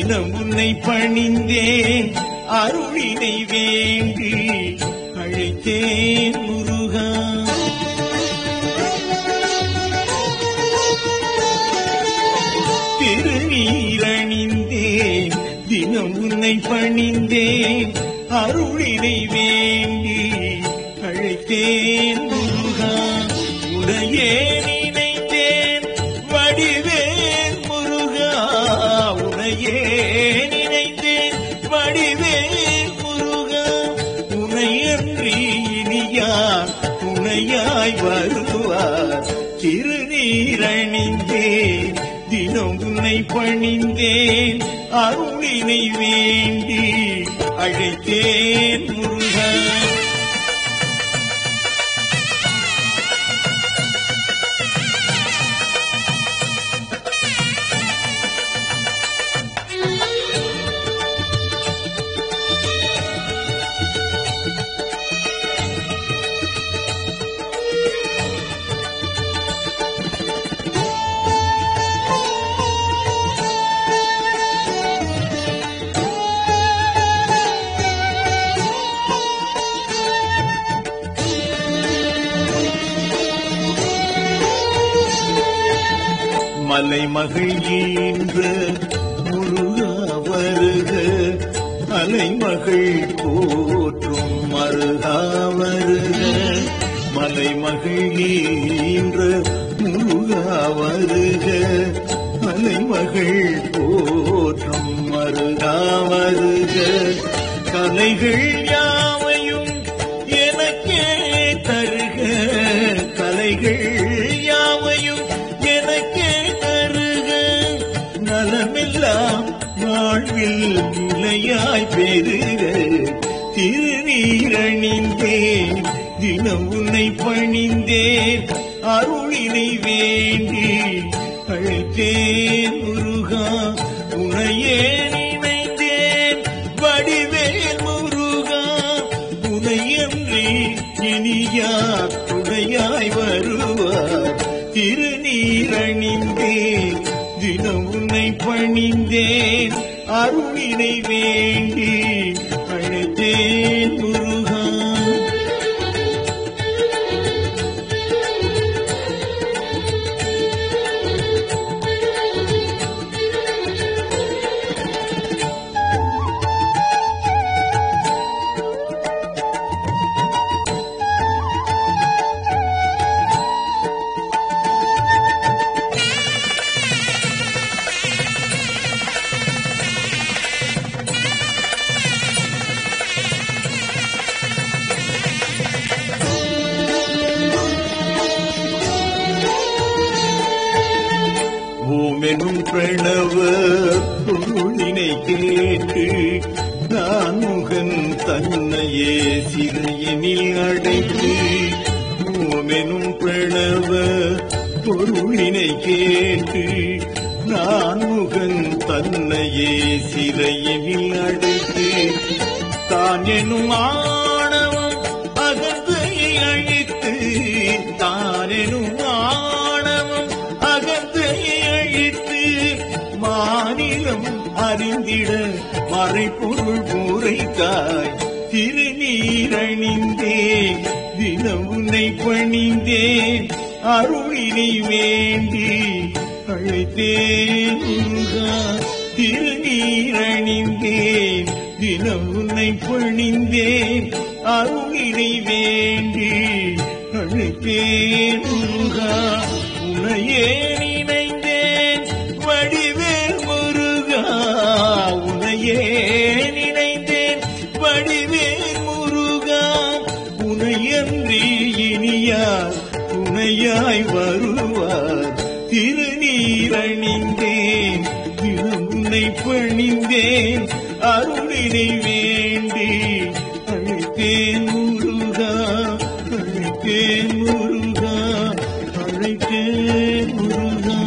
தினம் உன்னை பணிந்தேன் அருளினை வேண்டி அழைத்தேன் முருகா திருநீரணிந்தேன் தினம் உன்னை பணிந்தேன் அருளினை வேண்டி அழைத்தேன் முருகா உனையே நினைத்தேன் வடிவேன் முருகா உனையே நினைத்தேன் வடிவேன் முருகா உனையன்றி இனியார் துணையாய் வருவார் திருநீரணிந்தேன் தினம் உன்னை பணிந்தேன் அருளினை வேண்டி அழைத்தேன் முருகா மலைமகள் ஈன்ற முருகா வருக அலைமகள் போற்றும் மருகா வருக மலைமகள் ஈன்ற முருகா வருக அலைமகள் போற்றும் மருகா வருக கலைகள் யாவையும் எனக்கே தருக கலைகள் யாவையும் எனக்கே தருக நலமெல்லாம் வாழ்வில் நிலையாய் பெருக திருநீரணிந்தேன் தினம் உன்னை பணிந்தேன் அருளினை வேண்டி அழைத்தேன் முருகா உனையே நினைந்தேன் வடிவேல் முருகா உனையன்றி இனியார் துணையாய் வருவார் திருநீரணிந்தேன் தினம் உன்னை பணிந்தேன் அருளினை வேண்டி அழைத்தேன் முருகா ஓமெனும் பிரணவ பொருளினை கேட்டு நான் முகன் தன்னையே சிறையனில் அடைத்து ஓமெனும் பிரணவ பொருளினை கேட்டு நான் முகன் தன்னையே சிறையனில் அடைத்து தான் எனும் ஆணவம் அகந்தையை அழித்து தான் எனும் ஆணவம் அகந்தையை அழித்து மாநிலம் அறிந்திட மறைப்பொருள் முறைத்தாய் திருநீரணிந்தேன் தினம் உன்னை பணிந்தேன் அருளினை வேண்டி அழைத்தேன் முருகா திருநீரணிந்தேன் தினம் உன்னை பணிந்தேன் அருளினை வேண்டி அழைத்தேன் முருகா உனையே நினைந்தேன் வடிவேல் முருகா உனையே நினைந்தேன் வடிவேல் முருகா உனையன்றி இனியார் துணையாய் வருவார் திருநீரணிந்தேன் தினம் உன்னை பணிந்தேன் அருளினை வேண்டி அழைத்தேன் முருகா அழைத்தேன் முருகா அழைத்தேன் முருகா